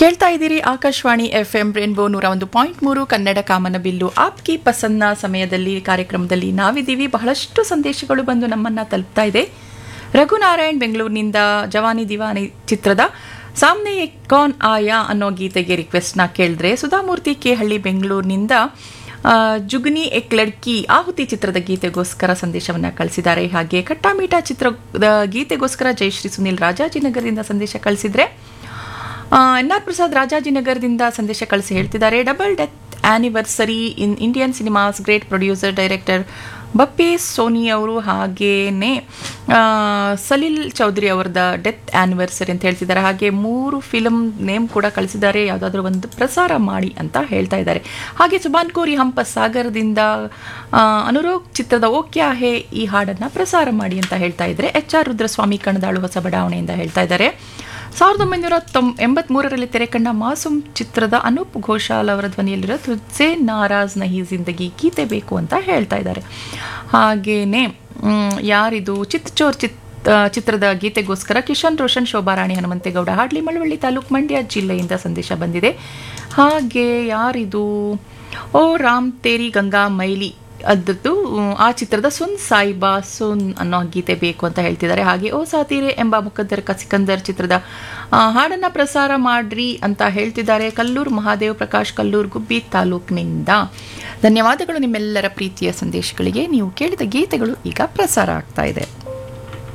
ಕೇಳ್ತಾ ಇದ್ದೀರಿ Akashvani F M rainbow ನೂರ ಒಂದು ಪಾಯಿಂಟ್ ಮೂರು ಕನ್ನಡ ಕಾಮನ ಬಿಲ್ಲು ಆಪ್ಕಿ ಪಸಂದ್ನ ಸಮಯದಲ್ಲಿ ಕಾರ್ಯಕ್ರಮದಲ್ಲಿ ನಾವಿದ್ದೀವಿ ಬಹಳಷ್ಟು ಸಂದೇಶಗಳು ಬಂದು ನಮ್ಮನ್ನ ತಲುಪ್ತಾ ಇದೆ ರಘುನಾರಾಯಣ್ ಬೆಂಗಳೂರಿನಿಂದ ಜವಾನಿ ದಿವಾನಿ ಚಿತ್ರದ ಸಾಮ್ನೆ ಕಾನ್ ಆಯಾ ಅನ್ನೋ ಗೀತೆಗೆ ರಿಕ್ವೆಸ್ಟ್ನ ಕೇಳಿದ್ರೆ ಸುಧಾಮೂರ್ತಿ ಕೆ ಹಳ್ಳಿ ಬೆಂಗಳೂರಿನಿಂದ ಆ, ಜುಗ್ನಿ ಎಕ್ ಲಡ್ಕಿ ಆಹುತಿ ಚಿತ್ರದ ಗೀತೆಗೋಸ್ಕರ ಸಂದೇಶವನ್ನ ಕಳಿಸಿದ್ದಾರೆ ಹಾಗೆ ಕಟ್ಟಾಮೀಟಾ ಚಿತ್ರದ ಗೀತೆಗೋಸ್ಕರ ಜಯಶ್ರೀ ಸುನಿಲ್ ರಾಜಾಜಿನಗರದಿಂದ ಸಂದೇಶ ಕಳಿಸಿದ್ರೆ ಎನ್ ಆರ್ ಪ್ರಸಾದ್ ರಾಜಾಜಿನಗರದಿಂದ ಸಂದೇಶ ಕಳಿಸಿ ಹೇಳ್ತಿದ್ದಾರೆ double death anniversary in Indian cinemas great producer director Bappi Sonie ಅವರು ಹಾಗೇನೆ ಆ, ಸಲೀಲ್ ಚೌಧರಿ ಅವರದ ಡೆತ್ ಆನಿವರ್ಸರಿ ಅಂತ ಹೇಳ್ತಿದ್ದಾರೆ ಹಾಗೆ ಮೂರು ಫಿಲಮ್ ನೇಮ್ ಕೂಡ ಕಳಿಸಿದ್ದಾರೆ ಯಾವುದಾದ್ರೂ ಒಂದು ಪ್ರಸಾರ ಮಾಡಿ ಅಂತ ಹೇಳ್ತಾ ಇದ್ದಾರೆ ಹಾಗೆ ಸುಬಾನ್ ಕೋರಿ ಹಂಪ ಸಾಗರದಿಂದ ಆ, ಅನುರೋಗ್ ಚಿತ್ರದ ಓಕ್ಯಾ ಹೇ ಈ ಹಾಡನ್ನು ಪ್ರಸಾರ ಮಾಡಿ ಅಂತ ಹೇಳ್ತಾ ಇದ್ದಾರೆ ಎಚ್ ಆರ್ ರುದ್ರಸ್ವಾಮಿ ಕಣದಾಳು ಹೊಸ ಬಡಾವಣೆಯಿಂದ ಹೇಳ್ತಾ ಇದ್ದಾರೆ ಸಾವಿರದ ಒಂಬೈನೂರ ತೊಂ ಎಂಬತ್ಮೂರರಲ್ಲಿ ತೆರೆಕಂಡ ಮಾಸೂಮ್ ಚಿತ್ರದ ಅನೂಪ್ ಘೋಷಾಲ್ ಅವರ ಧ್ವನಿಯಲ್ಲಿರೋ ತುಜ್ಜೆ ನಾರಾಜ್ ನಹಿ ಜಿಂದಗಿ ಗೀತೆ ಬೇಕು ಅಂತ ಹೇಳ್ತಾ ಇದ್ದಾರೆ ಹಾಗೇನೆ ಮ್, ಯಾರಿದು ಚಿತ್ಚೋರ್ ಚಿತ್ ಆ, ಚಿತ್ರದ ಗೀತೆಗೋಸ್ಕರ ಕಿಶನ್ ರೋಷನ್ ಶೋಭಾರಾಣಿ ಹನುಮಂತೇಗೌಡ ಹಾಡ್ಲಿ ಮಳವಳ್ಳಿ ತಾಲೂಕು ಮಂಡ್ಯ ಜಿಲ್ಲೆಯಿಂದ ಸಂದೇಶ ಬಂದಿದೆ ಹಾಗೆ ಯಾರಿದು ಓ ರಾಮ್ ತೇರಿ ಗಂಗಾ ಮೈಲಿ ಅದದ್ದು ಆ ಚಿತ್ರದ ಸುನ್ ಸಾಯಿಬಾ ಸುನ್ ಅನ್ನೋ ಗೀತೆ ಬೇಕು ಅಂತ ಹೇಳ್ತಿದ್ದಾರೆ ಹಾಗೆ ಓ ಸಾತೀರೆ ಎಂಬ ಮುಖದ್ದರ್ ಕಸಿಕಂದರ್ ಚಿತ್ರದ ಆ, ಹಾಡನ್ನ ಪ್ರಸಾರ ಮಾಡ್ರಿ ಅಂತ ಹೇಳ್ತಿದ್ದಾರೆ ಕಲ್ಲೂರು ಮಹಾದೇವ್ ಪ್ರಕಾಶ್ ಕಲ್ಲೂರು ಗುಬ್ಬಿ ತಾಲೂಕಿನಿಂದ ಧನ್ಯವಾದಗಳು ನಿಮ್ಮೆಲ್ಲರ ಪ್ರೀತಿಯ ಸಂದೇಶಗಳಿಗೆ ನೀವು ಕೇಳಿದ ಗೀತೆಗಳು ಈಗ ಪ್ರಸಾರ ಆಗ್ತಾ ಇದೆ